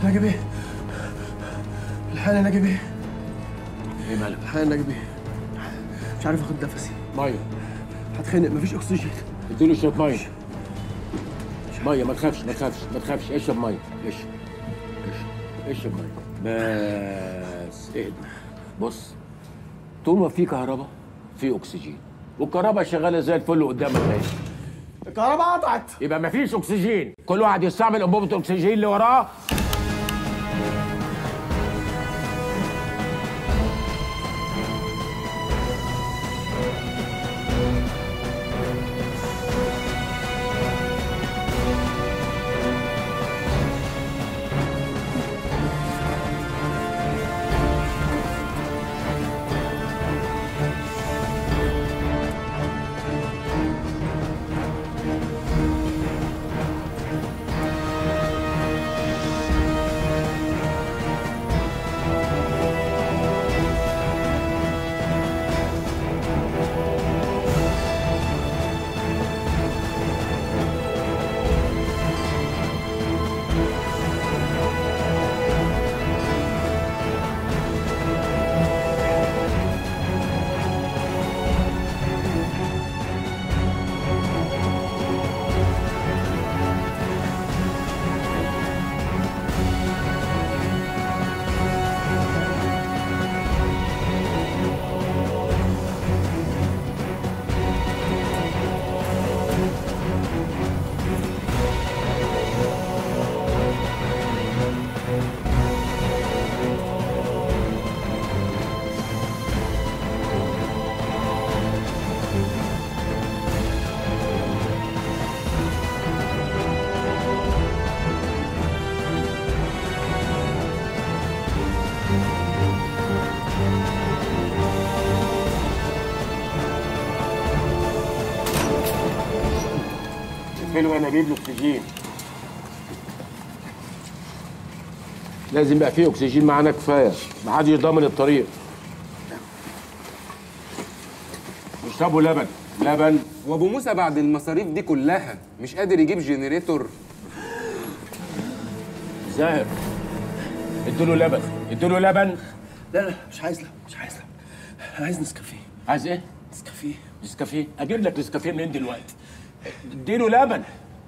ناجي بيه الحقني يا ناجي بيه ايه مالك؟ الحقني يا ناجي بيه مش عارف اخد نفسي ميه هتخنق مفيش اكسجين اديله شويه ميه ميه ما تخافش ما تخافش ما تخافش اشرب ميه اشرب اشرب اشرب ميه بس اهدى بص طول ما في كهرباء في اكسجين والكهرباء شغاله زي الفل قدامك اهي الكهرباء قطعت يبقى ما فيش اكسجين كل واحد يستعمل انبوبه الاكسجين اللي وراه حلو انا اجيب له اكسجين لازم يبقى فيه اكسجين معانا كفايه ما حدش ضامن الطريق اشربوا لبن لبن وابو موسى بعد المصاريف دي كلها مش قادر يجيب جنريتور زاهر ادوا له لبن ادوا له لبن لا لا مش عايز لا مش عايز لا عايز نسكافيه عايز ايه؟ نسكافيه نسكافيه اجيب لك نسكافيه منين دلوقتي؟ اديله لبن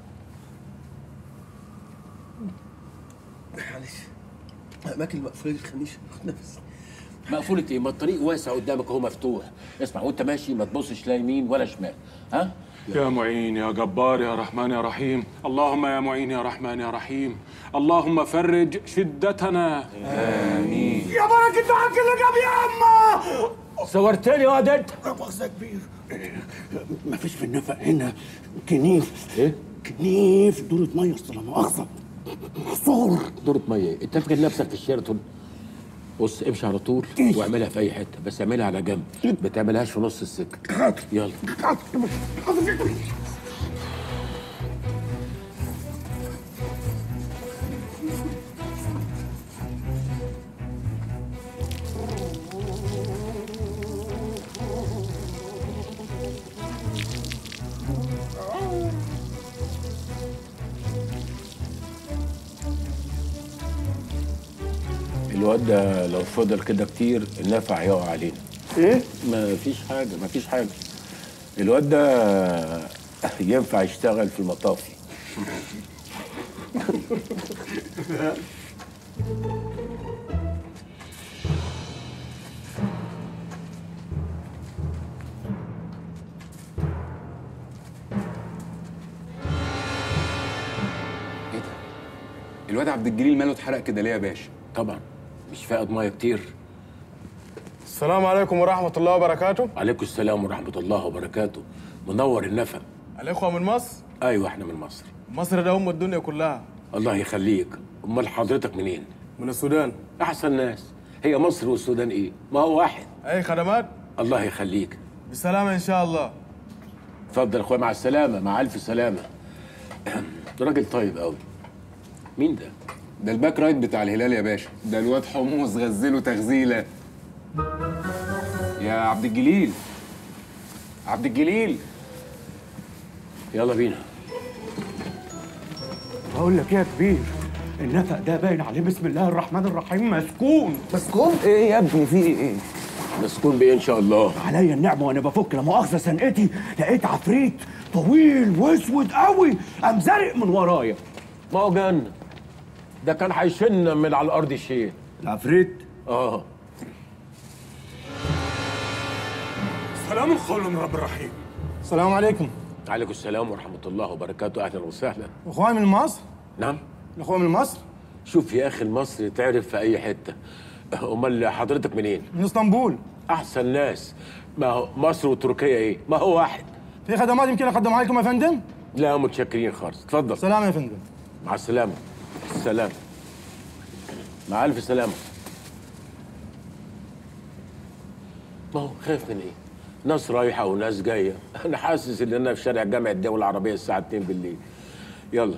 معلش الاماكن المقفوله دي تخلينيش اخد نفسي مقفولة ايه؟ ما الطريق واسع قدامك اهو مفتوح اسمع وانت ماشي ما تبصش لا يمين ولا شمال ها؟ يا معين يا جبار يا رحمن يا رحيم اللهم يا معين يا رحمن يا رحيم اللهم فرج شدتنا يا بركة معاك اللي جاب يا اما صورتني يا واد انت مؤاخذة كبير مفيش في النفق هنا كنيف ايه؟ كنيف دورة مية اصل لا مؤاخذة محصور دورة مية انت فاكر نفسك في الشيراتون بص امشي على طول واعملها في اي حته بس اعملها على جنب ما تعملهاش في نص السكه يلا الواد ده لو فضل كده كتير النفع يقع علينا ايه؟ ما فيش حاجه ما فيش حاجه الواد ده ينفع يشتغل في المطافي ايه ده الواد عبد الجليل ماله اتحرق كده ليه يا باشا طبعا مش فاقد ميه كتير السلام عليكم ورحمة الله وبركاته عليكم السلام ورحمه الله وبركاته منور النفق الإخوة من مصر ايوه احنا من مصر مصر ده أم الدنيا كلها الله يخليك امال حضرتك منين من السودان احسن ناس هي مصر والسودان ايه ما هو واحد أي خدمات الله يخليك بالسلامة إن شاء الله اتفضل يا اخويا مع السلامه مع الف سلامه راجل طيب قوي مين ده ده الباك رايت بتاع الهلال يا باشا ده الواد حمص غزله تغزيله يا عبد الجليل عبد الجليل يلا بينا بقول لك ايه يا كبير النفق ده باين عليه بسم الله الرحمن الرحيم مسكون مسكون ايه يا ابني في ايه مسكون بايه ان شاء الله عليا النعمة وانا بفك لا مؤاخذة سنقتي لقيت عفريت طويل واسود قوي قام زارق من ورايا ما هو جنة ده كان هيشن من على الارض شيء العفريت اه سلام قول من رب الرحيم السلام عليكم عليكم السلام ورحمه الله وبركاته اهلا وسهلا اخوان من مصر نعم الاخوان من مصر شوف يا اخي المصري تعرف في اي حته امال حضرتك منين من اسطنبول احسن ناس ما هو مصر وتركيا ايه ما هو واحد في خدمات يمكن اقدمها لكم يا فندم لا متشكرين خالص اتفضل سلام يا فندم مع السلامه السلام مع الف سلامه ما هو خايف من ايه ناس رايحه وناس جايه انا حاسس ان انا في شارع جامع الدول العربيه الساعه 2 بالليل يلا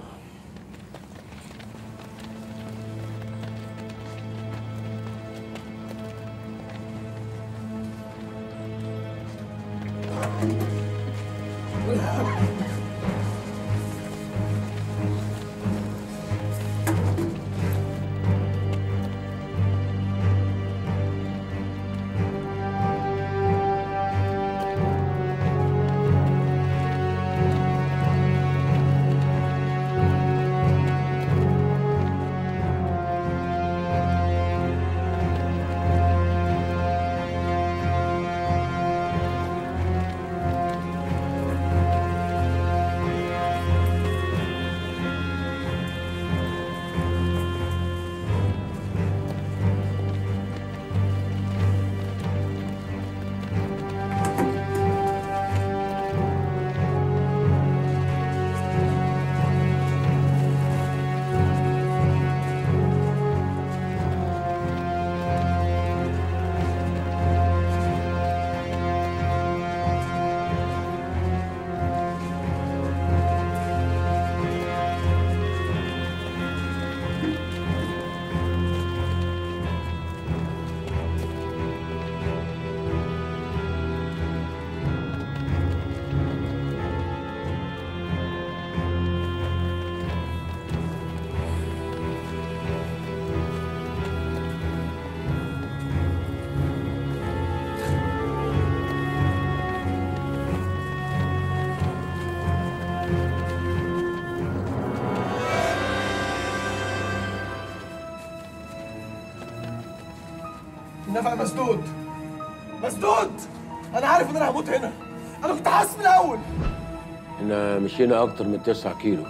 النفق مسدود مسدود انا عارف ان انا هموت هنا انا كنت حاسس من الاول احنا مشينا اكتر من 9 كيلو